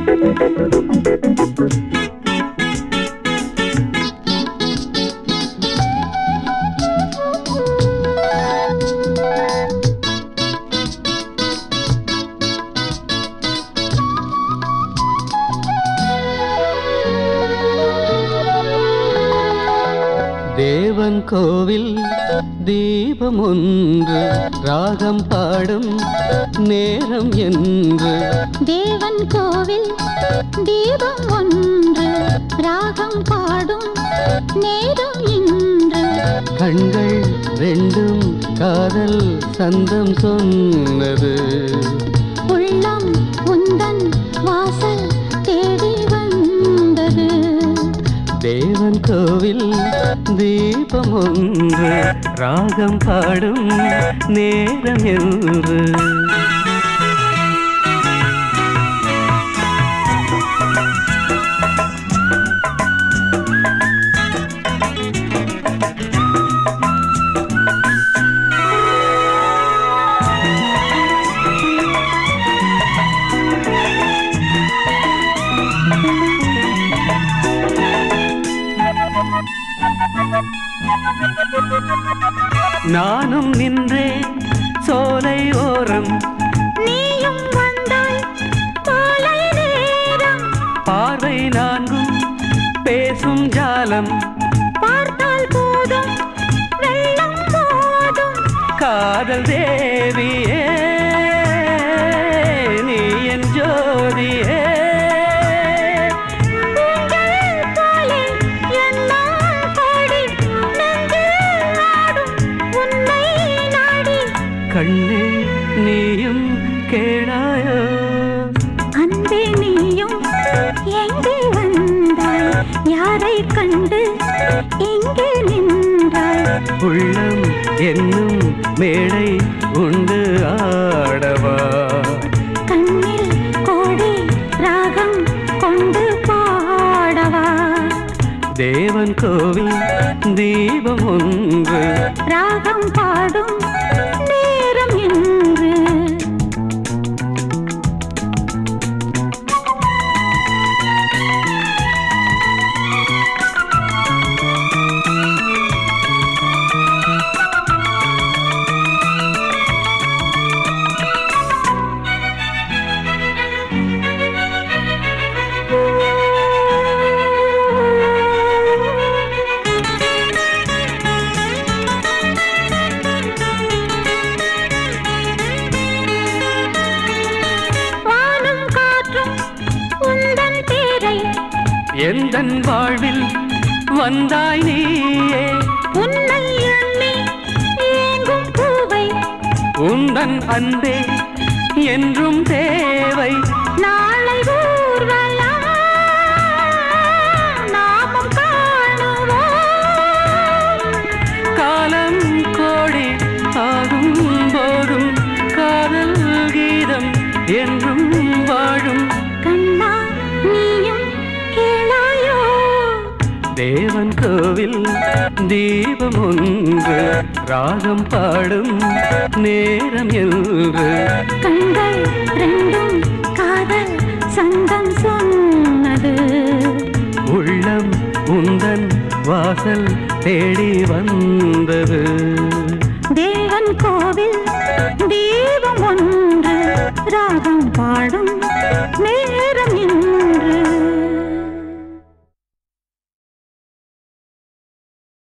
தேவன் கோவில் தீபம் ஒன்று ராகம் பாடும் நேரம் என்று தேவன் கோவில் தீபம் ஒன்று ராகம் பாடும் நேரம் இன்று கண்கள் ரெண்டும் காதல் சந்தம் சொன்னது உள்ளம் உந்தன் வாசல் தேடி வந்தது தேவன் கோவில் தீபம் ஒன்று ராகம் பாடும் நேரம் என்று நானும் நின்றேன் சோலை ஓரம் நீயும் வந்தாய் மாலை நேரம் பார்வை நான்கும் பேசும் ஜாலம் பார்த்தால் போதும் வெள்ளம் போதும் காதல் தேவியே நீ என் ஜோதியே உங்கள் போலே என்னால் பாடி நெஞ்சில் ஆடும் உன்னை நாடி கண்ணே நீயும் கேளாயோ அன்பே நீயும் எங்கே வந்தாய் யாரை கண்டு எங்கே நின்றாய் உள்ளம் என்னும் மேடை உண்டு ஆடவா கண்ணில் கோடி ராகம் கொண்டு பாடவா தேவன் கோவில் தீபம் ஒன்று ராகம் பாடும் நேரம் என்று வானும் காற்றும் உந்தன் பேரை எந்தன் வாழ்வில் வந்தாய் நீயே உன்னை எண்ணி ஏங்கும் பூவை உந்தன் அன்பே என்றும் தேவை நாளை ஊர்வலம் நாமும் காணுவோம் காலம் கோடி ஆகும் போதும் காதல் கீதம் என்றும் வாழும் கண்ணா நீயும் கேளாயோ தேவன் கோவில் தீபம் ஒன்று ராகம் பாடும் நேரம் என்று கண்கள் ரெண்டும் காதல் சங்கம் சொன்னது உள்ளம் உந்தன் வாசல் தேடி வந்தது